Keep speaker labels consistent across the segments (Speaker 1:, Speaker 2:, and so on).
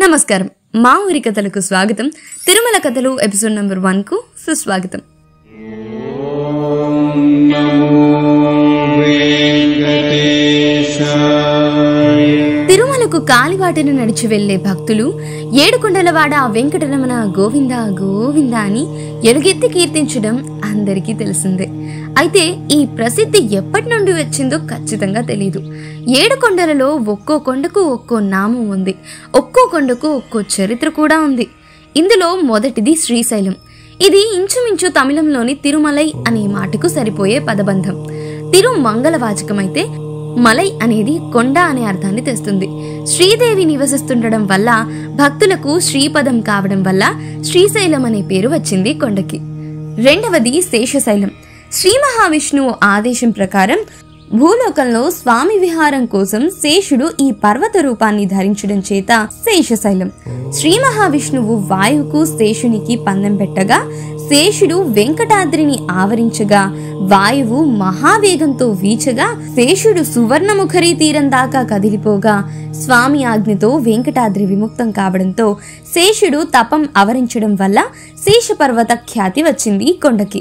Speaker 1: నమస్కారం మా ఊరి కథలకు స్వాగతం తిరుమల కథలు ఎపిసోడ్ నంబర్ వన్ కు సుస్వాగతం తిరుమలకు కాలిబాటను నడిచి వెళ్లే భక్తులు ఏడుకొండలవాడ వెంకటరమణ గోవింద గోవింద అని ఎలుగెత్తి కీర్తించడం అందరికీ తెలిసిందే అయితే ఈ ప్రసిద్ధి ఎప్పటి నుండి వచ్చిందో ఖచ్చితంగా తెలియదు ఏడు కొండలలో ఒక్కో కొండకు ఒక్కో నామం ఉంది ఒక్కో కొండకు ఒక్కో చరిత్ర కూడా ఉంది ఇందులో మొదటిది శ్రీశైలం ఇది ఇంచుమించు తమిళంలోని తిరుమలై అనే మాటకు సరిపోయే పదబంధం తిరు మంగళవాచకమైతే మలై అనేది కొండ అనే అర్థాన్ని తెస్తుంది శ్రీదేవి నివసిస్తుండడం వల్ల భక్తులకు శ్రీపదం కావడం వల్ల శ్రీశైలం అనే పేరు వచ్చింది కొండకి రెండవది శేషశైలం శ్రీ మహావిష్ణువు ఆదేశం ప్రకారం భూలోకంలో స్వామి విహారం కోసం శేషుడు ఈ పర్వత రూపాన్ని ధరించడం చేత శేషశైలం శ్రీ మహావిష్ణువు వాయువుకు శేషునికి పందెం పెట్టగా శేషుడు వెంకటాద్రిని ఆవరించగా వాయువు మహావేగంతో వీచగా శేషుడు సువర్ణముఖరి తీరం దాకా కదిలిపోగా స్వామి ఆజ్ఞతో వెంకటాద్రి విముక్తం కావడంతో శేషుడు తపం అవరించడం వల్ల శేషపర్వత ఖ్యాతి వచ్చింది ఈ కొండకి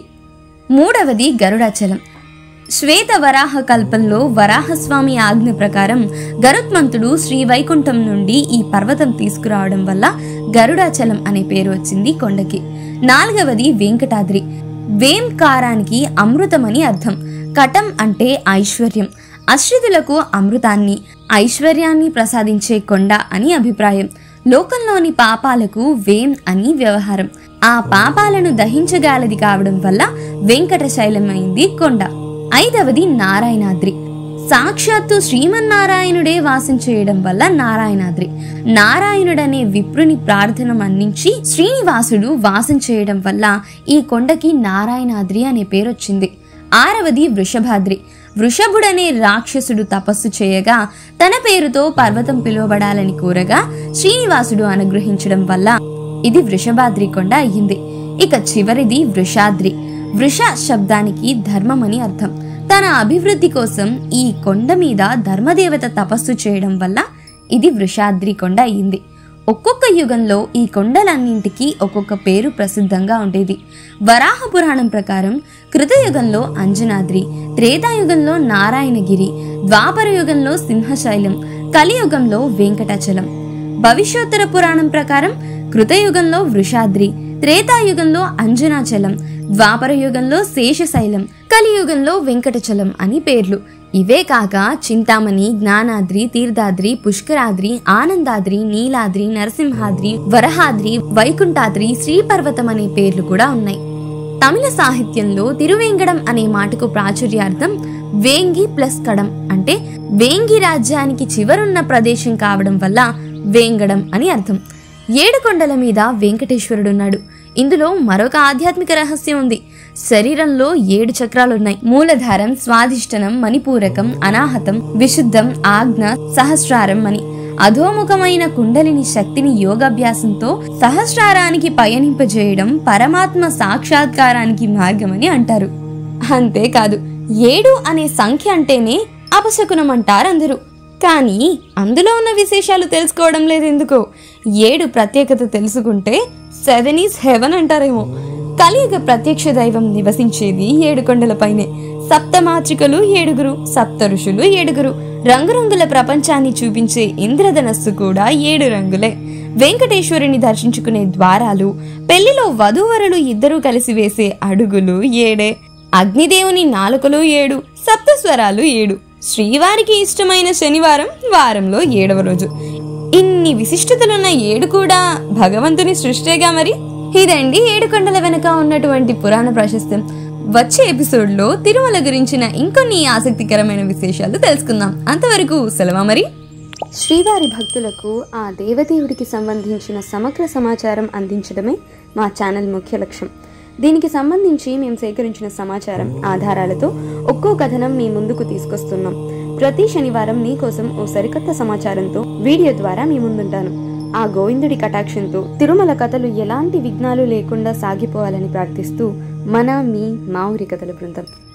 Speaker 1: మూడవది గరుడాచలం శ్వేత వరాహ కల్పంలో వరాహస్వామి ఆజ్ఞ ప్రకారం గరుత్మంతుడు శ్రీ వైకుంఠం నుండి ఈ పర్వతం తీసుకురావడం వల్ల గరుడాచలం అనే పేరు వచ్చింది కొండకి నాలుగవది వెంకటాద్రి వేంకారానికి అమృతమని అర్థం కటం అంటే ఐశ్వర్యం అశ్రితులకు అమృతాన్ని ఐశ్వర్యాన్ని ప్రసాదించే కొండ అని అభిప్రాయం లోకంలోని పాపాలకు వేం అని వ్యవహారం ఆ పాపాలను దహించగాలది కావడం వల్ల వెంకటశైలమైంది కొండ ఐదవది నారాయణాద్రి సాక్షాత్తు శ్రీమన్నారాయణుడే వాసం చేయడం వల్ల నారాయణాద్రి నారాయణుడనే విప్రుని ప్రార్థన మన్నించి శ్రీనివాసుడు వాసం చేయడం వల్ల ఈ కొండకి నారాయణాద్రి అనే పేరొచ్చింది ఆరవది వృషభాద్రి వృషభుడనే రాక్షసుడు తపస్సు చేయగా తన పేరుతో పర్వతం పిలువబడాలని కోరగా శ్రీనివాసుడు అనుగ్రహించడం వల్ల ఇది వృషభాద్రి కొండ అయ్యింది ఇక చివరిది వృషాద్రి వృష శబ్దానికి ధర్మం అని అర్థం తన అభివృద్ధి కోసం ఈ కొండ మీద ధర్మదేవత తపస్సు చేయడం వల్ల ఇది వృషాద్రి కొండ అయింది ఒక్కొక్క యుగంలో ఈ కొండలన్నింటికి ఒక్కొక్క పేరు ప్రసిద్ధంగా ఉండేది వరాహ పురాణం ప్రకారం కృతయుగంలో అంజనాద్రి త్రేతాయుగంలో నారాయణగిరి ద్వాపర యుగంలో సింహశైలం కలియుగంలో వెంకటాచలం భవిష్యోత్తర పురాణం ప్రకారం కృతయుగంలో వృషాద్రి త్రేతాయుగంలో అంజనాచలం ద్వాపర యుగంలో శేషశైలం కలియుగంలో వెంకటచలం అని పేర్లు ఇవే కాక చింతామణి జ్ఞానాద్రి తీర్థాద్రి పుష్కరాద్రి ఆనందాద్రి నీలాద్రి నరసింహాద్రి వరహాద్రి వైకుంఠాద్రి శ్రీపర్వతం అనే పేర్లు కూడా ఉన్నాయి తమిళ సాహిత్యంలో తిరువేంగడం అనే మాటకు ప్రాచుర్యార్థం వేంగి ప్లస్ కడం అంటే వేంగి రాజ్యానికి చివరున్న ప్రదేశం కావడం వల్ల వేంగడం అని అర్థం ఏడు కొండల మీద వెంకటేశ్వరుడున్నాడు ఇందులో మరొక ఆధ్యాత్మిక రహస్యం ఉంది శరీరంలో ఏడు చక్రాలున్నాయి మూలధారం స్వాధిష్టనం మణిపూరకం అనాహతం విశుద్ధం ఆజ్ఞ సహస్రారం అని అధోముఖమైన కుండలిని శక్తిని యోగాభ్యాసంతో సహస్రారానికి పయనింపజేయడం పరమాత్మ సాక్షాత్కారానికి మార్గమని అంటారు అంతేకాదు ఏడు అనే సంఖ్య అంటేనే అపశకునం అంటారు అందరూ కానీ అందులో ఉన్న విశేషాలు తెలుసుకోవడం లేదు ఎందుకో ఏడు ప్రత్యేకత తెలుసుకుంటే సెవెన్ ఈస్ హెవెన్ అంటారేమో కలియుగ ప్రత్యక్ష దైవం నివసించేది ఏడు కొండలపైనే సప్తమాత్రికలు ఏడుగురు సప్త ఋషులు ఏడుగురు రంగురంగుల ప్రపంచాన్ని చూపించే ఇంద్రధనస్సు కూడా ఏడు రంగులే వెంకటేశ్వరుని దర్శించుకునే ద్వారాలు పెళ్లిలో వధూవరులు ఇద్దరూ కలిసి వేసే అడుగులు ఏడే అగ్నిదేవుని నాలుకలు ఏడు సప్తస్వరాలు ఏడు శ్రీవారికి ఇష్టమైన శనివారం వారంలో ఏడవ రోజు ఇన్ని విశిష్టతలున్న ఏడు కూడా భగవంతుని సృష్టేగా మరి ఇదండి ఏడు కొండల వెనుక ఉన్నటువంటి పురాణ ప్రశస్తం వచ్చే ఎపిసోడ్లో తిరుమల గురించిన ఇంకొన్ని ఆసక్తికరమైన విశేషాలు తెలుసుకుందాం అంతవరకు సెలవా మరి శ్రీవారి భక్తులకు ఆ దేవదేవుడికి సంబంధించిన సమగ్ర సమాచారం అందించడమే మా ఛానల్ ముఖ్య లక్ష్యం దీనికి సంబంధించి మేము సేకరించిన సమాచారం ఆధారాలతో ఒక్కో కథనం మీ ముందుకు తీసుకొస్తున్నాం ప్రతి శనివారం మీకోసం ఓ సరికొత్త సమాచారంతో వీడియో ద్వారా మీ ముందుంటాను ఆ గోవిందుడి కటాక్షంతో తిరుమల కథలు ఎలాంటి విఘ్నాలు లేకుండా సాగిపోవాలని ప్రార్థిస్తూ మన మీ మా ఊరి కథల బృందం